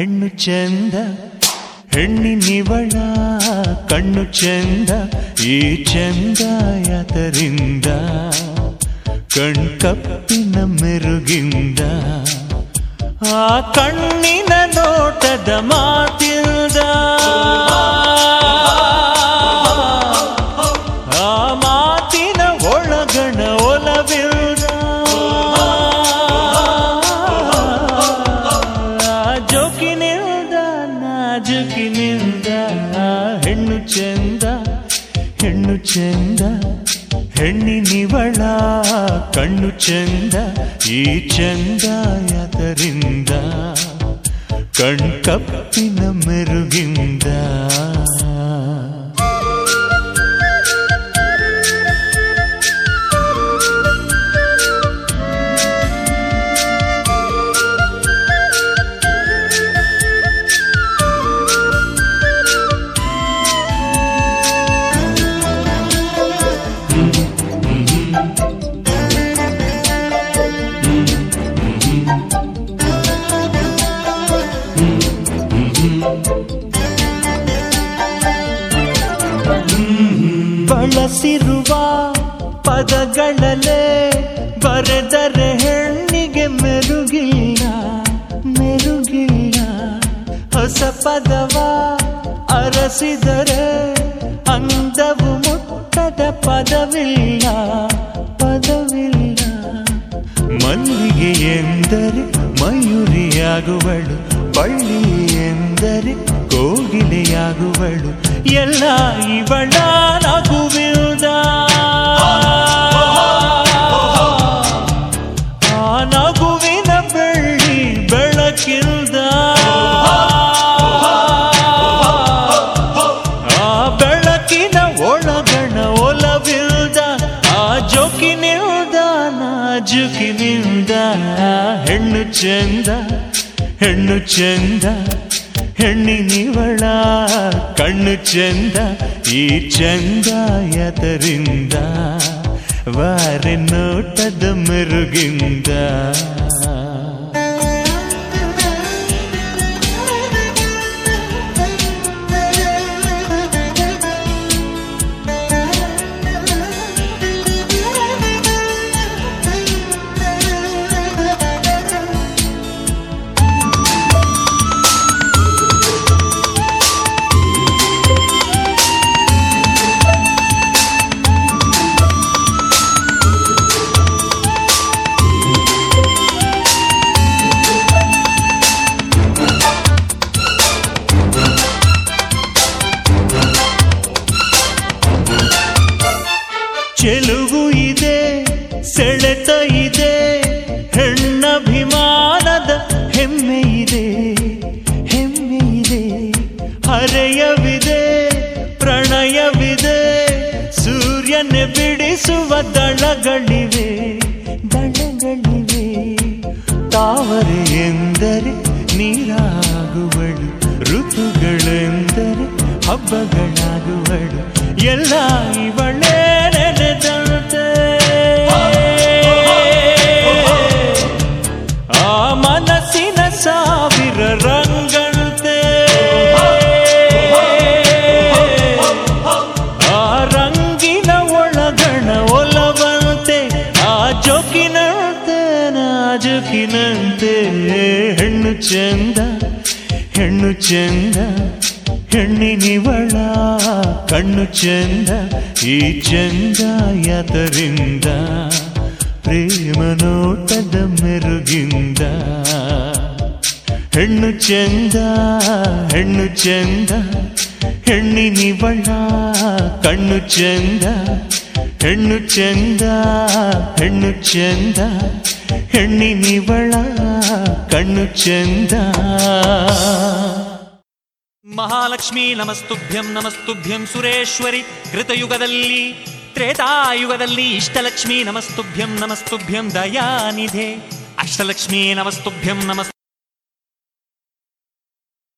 ಹೆಣ್ಣು ಚಂದ ಹೆಣ್ಣಿನಿವಳ ಕಣ್ಣು ಚಂದ ಈ ಚಂದ ಯಾತರಿಂದ ಕಣ್ಕಪ್ಪಿನ ಮೆರುಗಿಂದ ಆ ಕಣ್ಣಿನ ನೋಟದ ಮಾತಿಲ್ದ ಆ ಮಾತಿನ ಒಳಗಣ ಒಲವಿಲ್ದ ಆ ಜೋಕಿನಿಲ್ದ ನಾಜುಕಿನಿಲ್ದ ಹೆಣ್ಣು ಚಂದ ಹೆಣ್ಣು ಚಂದ ಹೆಣ್ಣಿನಿವಳ ಕಣ್ಣು ಚಂದ ಈ ಚಂದ ಯಾತರಿಂದ ಕಣ್ಕಪ್ಪಿನ ಮೆರುಗಿಂದ ಬಳಸಿರುವ ಪದಗಳಲ್ಲೇ ಬರೆದರೆ ಹೆಣ್ಣಿಗೆ ಮೆರುಗಿಲ್ಲ ಮೆರುಗಿಲ್ಲ ಹೊಸ ಪದವ ಅರಸಿದರೆ ಅಂದವು ಮುಟ್ಟದ ಪದವಿಲ್ಲ ಪದವಿಲ್ಲ ಮಲ್ಲಿಗೆ ಎಂದರೆ ಮಯೂರಿಯಾಗುವಳು ಬಳ್ಳಿ ಎಂದರೆ ಕೋಗಿಲೆಯಾಗುವಳು ಎಲ್ಲ ಇವಳ ನಗುವಿಲ್ದ ಆ ನಗುವಿನ ಬೆಳ್ಳಿ ಬೆಳಕಿಲ್ದ ಆ ಬೆಳಕಿನ ಒಳಗಣ ಒಲವಿಲ್ದ ಆ ಜೋಕಿನಿಲ್ದ ನಾಜುಕಿನಿಲ್ದ ಹೆಣ್ಣು ಚಂದ ಹೆಣ್ಣು ಚಂದ ಹೆಣ್ಣಿನಿವಳ ಕಣ್ಣು ಚಂದ ಈ ಚಂದ ಯದರಿಂದ ವಾರೆ ನೋಟದ ಮೆರುಗಿಂದ ಚೆಲುವು ಇದೆ ಸೆಳೆತ ಇದೆ ಹೆಣ್ಣಭಿಮಾನದ ಹೆಮ್ಮೆ ಇದೆ ಹೆಮ್ಮೆ ಇದೆ ಹರೆಯವಿದೆ ಪ್ರಣಯವಿದೆ ಸೂರ್ಯನ ಬಿಡಿಸುವ ದಳಗಳಿವೆ ದಳಗಳಿವೆ ತಾವರೆ ಎಂದರೆ ನೀರಾಗುವಳು ಋತುಗಳೆಂದರೆ ಹಬ್ಬಗಳಾಗುವಳು ಎಲ್ಲ ಇವಳೇ ನೆನೆದಂತೆ ಆ ಮನಸ್ಸಿನ ಸಾವಿರ ರಂಗಂತೆ ಆ ರಂಗಿನ ಒಳಗಣ ಒಲವಂತೆ ಆ ಜೋಕಿನಂತೆ ನಾಜುಕಿನಂತೆ ಹೆಣ್ಣು ಚಂದ ಹೆಣ್ಣು ಚಂದ ಹೆಣ್ಣಿನಿವಳ ಕಣ್ಣು ಚಂದ ಈ ಚಂದ ಯದರಿಂದ ಪ್ರೇಮ ನೋಟದ ಮೆರುಗಿಂದ ಹೆಣ್ಣು ಚಂದ ಹೆಣ್ಣು ಚಂದ ಹೆಣ್ಣಿನಿವಳ ಕಣ್ಣು ಚಂದ ಹೆಣ್ಣು ಚಂದ ಹೆಣ್ಣು ಚಂದ ಹೆಣ್ಣಿನಿವಳ ಕಣ್ಣು ಚಂದ ಮಹಾಲಕ್ಷ್ಮೀ ನಮಸ್ತುಭ್ಯಂ ನಮಸ್ತುಭ್ಯಂ ಸುರೇಶ್ವರಿ ಕೃತಯುಗದಲ್ಲಿ ತ್ರೇತಾಯುಗದಲ್ಲಿ ಇಷ್ಟಲಕ್ಷ್ಮೀ ನಮಸ್ತುಭ್ಯಂ ನಮಸ್ತುಭ್ಯಂ ದಯಾನಿಧೆ ಅಷ್ಟಲಕ್ಷ್ಮೀ ನಮಸ್ತುಭ್ಯಂ ನಮಸ್